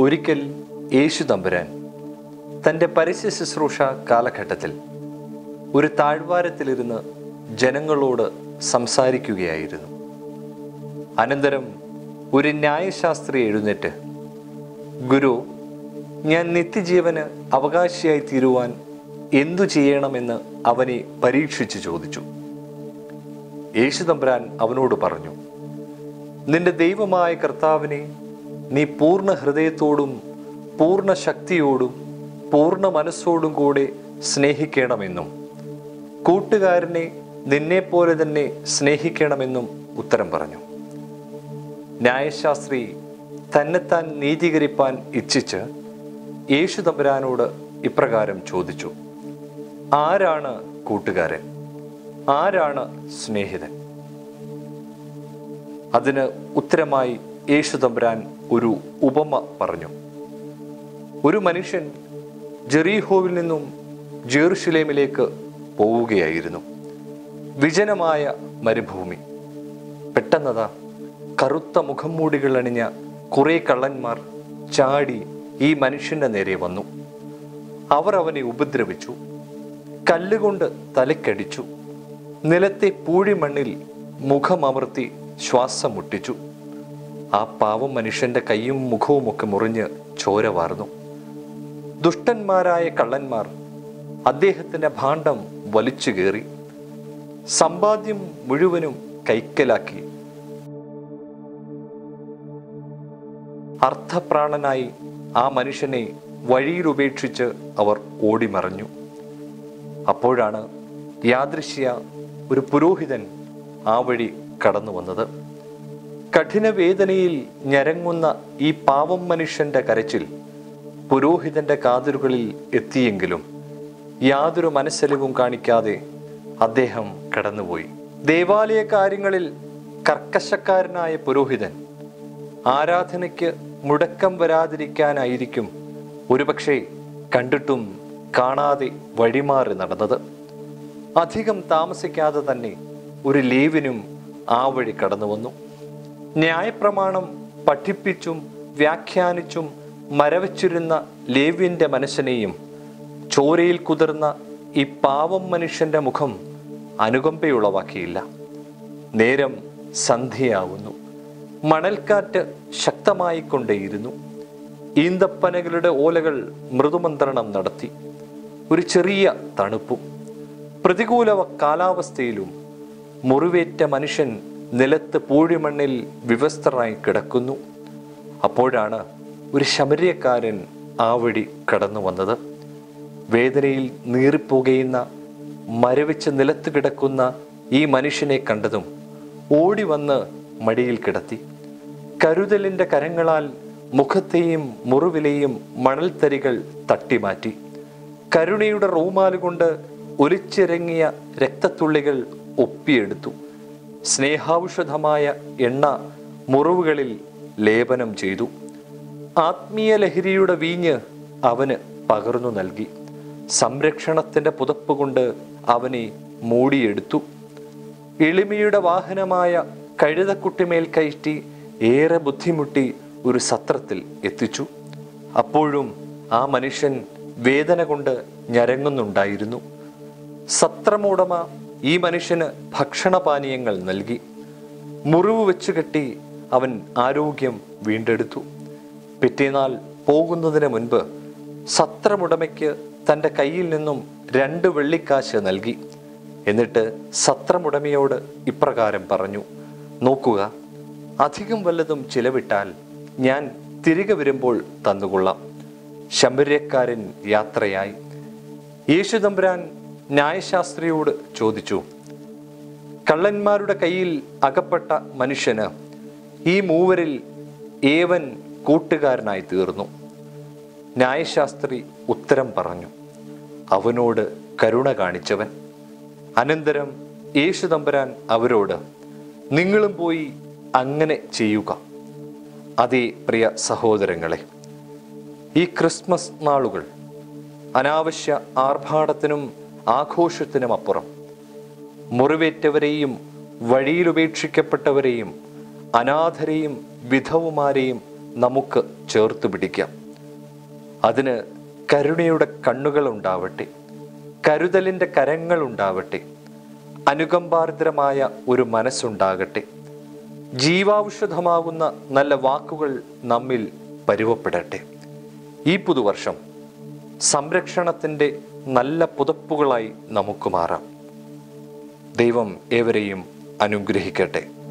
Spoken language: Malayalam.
ഒരിക്കൽ യേശു തമ്പുരാൻ തൻ്റെ പരസ്യ ശുശ്രൂഷ കാലഘട്ടത്തിൽ ഒരു താഴ്വാരത്തിലിരുന്ന് ജനങ്ങളോട് സംസാരിക്കുകയായിരുന്നു അനന്തരം ഒരു ന്യായശാസ്ത്രി എഴുന്നേറ്റ് ഗുരു ഞാൻ നിത്യജീവന് അവകാശിയായി തീരുവാൻ എന്തു ചെയ്യണമെന്ന് അവനെ പരീക്ഷിച്ചു ചോദിച്ചു യേശുതമ്പുരാൻ അവനോട് പറഞ്ഞു നിന്റെ ദൈവമായ കർത്താവിനെ നീ പൂർണ്ണ ഹൃദയത്തോടും പൂർണ്ണ ശക്തിയോടും പൂർണ്ണ മനസ്സോടും കൂടെ സ്നേഹിക്കണമെന്നും കൂട്ടുകാരനെ നിന്നെപ്പോലെ തന്നെ സ്നേഹിക്കണമെന്നും ഉത്തരം പറഞ്ഞു ന്യായശാസ്ത്രി തന്നെത്താൻ നീതീകരിപ്പാൻ ഇച്ഛിച്ച് യേശു തമ്പുരാനോട് ഇപ്രകാരം ചോദിച്ചു ആരാണ് കൂട്ടുകാരൻ ആരാണ് സ്നേഹിതൻ അതിന് ഉത്തരമായി യേശു തമ്പുരാൻ ഒരു ഉപമ പറഞ്ഞു ഒരു മനുഷ്യൻ ജെറീഹോവിൽ നിന്നും ജെറുഷലേമിലേക്ക് പോവുകയായിരുന്നു വിജനമായ മരുഭൂമി പെട്ടെന്നതാ കറുത്ത മുഖം മൂടികൾ അണിഞ്ഞ കുറെ കള്ളന്മാർ ചാടി ഈ മനുഷ്യന്റെ നേരെ വന്നു അവർ അവനെ ഉപദ്രവിച്ചു കല്ലുകൊണ്ട് തലക്കടിച്ചു നിലത്തെ പൂഴിമണ്ണിൽ മുഖമമർത്തി ശ്വാസം മുട്ടിച്ചു ആ പാവം മനുഷ്യന്റെ കൈയും മുഖവുമൊക്കെ മുറിഞ്ഞ് ചോര വാർന്നു ദുഷ്ടന്മാരായ കള്ളന്മാർ അദ്ദേഹത്തിന്റെ ഭാണ്ഡം വലിച്ചു കയറി സമ്പാദ്യം മുഴുവനും കൈക്കലാക്കി അർത്ഥപ്രാണനായി ആ മനുഷ്യനെ വഴിയിൽ ഉപേക്ഷിച്ച് അവർ ഓടിമറഞ്ഞു അപ്പോഴാണ് യാദൃശ്യ ഒരു പുരോഹിതൻ ആ വഴി കടന്നു വന്നത് കഠിന വേദനയിൽ ഞരങ്ങുന്ന ഈ പാവം മനുഷ്യന്റെ കരച്ചിൽ പുരോഹിതന്റെ കാതുരുകളിൽ എത്തിയെങ്കിലും യാതൊരു മനസ്സലിവും കാണിക്കാതെ അദ്ദേഹം കടന്നുപോയി ദേവാലയ കാര്യങ്ങളിൽ കർക്കശക്കാരനായ പുരോഹിതൻ ആരാധനയ്ക്ക് മുടക്കം വരാതിരിക്കാനായിരിക്കും ഒരുപക്ഷെ കണ്ടിട്ടും കാണാതെ വഴിമാറി നടന്നത് അധികം താമസിക്കാതെ തന്നെ ഒരു ലേവിനും ആ വഴി കടന്നു വന്നു ന്യായപ്രമാണം പഠിപ്പിച്ചും വ്യാഖ്യാനിച്ചും മരവച്ചിരുന്ന ലേവ്യന്റെ മനസ്സിനെയും ചോരയിൽ കുതിർന്ന ഈ പാവം മനുഷ്യന്റെ മുഖം അനുകമ്പയുളവാക്കിയില്ല നേരം സന്ധ്യയാവുന്നു മണൽക്കാറ്റ് ശക്തമായിക്കൊണ്ടേയിരുന്നു ഈന്തപ്പനകളുടെ ഓലകൾ മൃദുമന്ത്രണം നടത്തി ഒരു ചെറിയ തണുപ്പും പ്രതികൂല കാലാവസ്ഥയിലും മുറിവേറ്റ മനുഷ്യൻ നിലത്ത് പൂഴിമണ്ണിൽ വിവസ്ത്രനായി കിടക്കുന്നു അപ്പോഴാണ് ഒരു ശമര്യക്കാരൻ ആ വഴി കടന്നു വന്നത് വേദനയിൽ നീറിപ്പോകയുന്ന മരവിച്ച് നിലത്ത് കിടക്കുന്ന ഈ മനുഷ്യനെ കണ്ടതും ഓടി വന്ന് മടിയിൽ കിടത്തി കരുതലിന്റെ കരങ്ങളാൽ മുഖത്തെയും മുറിവിലെയും മണൽത്തരികൾ തട്ടിമാറ്റി കരുണയുടെ റൂമാലുകൊണ്ട് ഒലിച്ചിറങ്ങിയ രക്തത്തുള്ളികൾ ഒപ്പിയെടുത്തു സ്നേഹാൗഷധമായ എണ്ണ മുറിവുകളിൽ ലേപനം ചെയ്തു ആത്മീയ ലഹരിയുടെ വീഞ്ഞ് അവന് പകർന്നു നൽകി സംരക്ഷണത്തിന്റെ പുതപ്പ് കൊണ്ട് അവനെ മൂടിയെടുത്തു എളിമയുടെ വാഹനമായ കഴുതക്കുട്ടിമേൽ കയറ്റി ഏറെ ബുദ്ധിമുട്ടി ഒരു സത്രത്തിൽ എത്തിച്ചു അപ്പോഴും ആ മനുഷ്യൻ വേദന കൊണ്ട് ഞരങ്ങുന്നുണ്ടായിരുന്നു സത്രമുടമ ഈ മനുഷ്യന് ഭക്ഷണപാനീയങ്ങൾ നൽകി മുറിവ് വെച്ച് കെട്ടി അവൻ ആരോഗ്യം വീണ്ടെടുത്തു പിറ്റേന്നാൾ പോകുന്നതിന് മുൻപ് സത്രമുടമയ്ക്ക് തൻ്റെ കയ്യിൽ നിന്നും രണ്ട് വെള്ളിക്കാശ് നൽകി എന്നിട്ട് സത്രമുടമയോട് ഇപ്രകാരം പറഞ്ഞു നോക്കുക അധികം വല്ലതും ചിലവിട്ടാൽ ഞാൻ തിരികെ വരുമ്പോൾ തന്നുകൊള്ളാം ശമ്പര്യക്കാരൻ യാത്രയായി യേശുദമ്പുരാൻ ന്യായശാസ്ത്രിയോട് ചോദിച്ചു കള്ളന്മാരുടെ കയ്യിൽ അകപ്പെട്ട മനുഷ്യന് ഈ മൂവരിൽ ഏവൻ കൂട്ടുകാരനായി തീർന്നു ന്യായശാസ്ത്രി ഉത്തരം പറഞ്ഞു അവനോട് കരുണ കാണിച്ചവൻ അനന്തരം യേശുദമ്പുരാൻ അവരോട് നിങ്ങളും പോയി അങ്ങനെ ചെയ്യുക അതേ പ്രിയ സഹോദരങ്ങളെ ഈ ക്രിസ്മസ് നാളുകൾ അനാവശ്യ ആർഭാടത്തിനും ആഘോഷത്തിനും അപ്പുറം മുറിവേറ്റവരെയും വഴിയിലുപേക്ഷിക്കപ്പെട്ടവരെയും അനാഥരെയും വിധവുമാരെയും നമുക്ക് ചേർത്ത് പിടിക്കാം അതിന് കരുണയുടെ കണ്ണുകൾ ഉണ്ടാവട്ടെ കരുതലിൻ്റെ കരങ്ങൾ ഉണ്ടാവട്ടെ അനുകമ്പാർദ്രമായ ഒരു മനസ്സുണ്ടാകട്ടെ ജീവാൗഷധമാകുന്ന നല്ല വാക്കുകൾ നമ്മിൽ പരുവപ്പെടട്ടെ ഈ പുതുവർഷം സംരക്ഷണത്തിൻ്റെ നല്ല പുതപ്പുകളായി നമുക്ക് മാറാം ദൈവം ഏവരെയും അനുഗ്രഹിക്കട്ടെ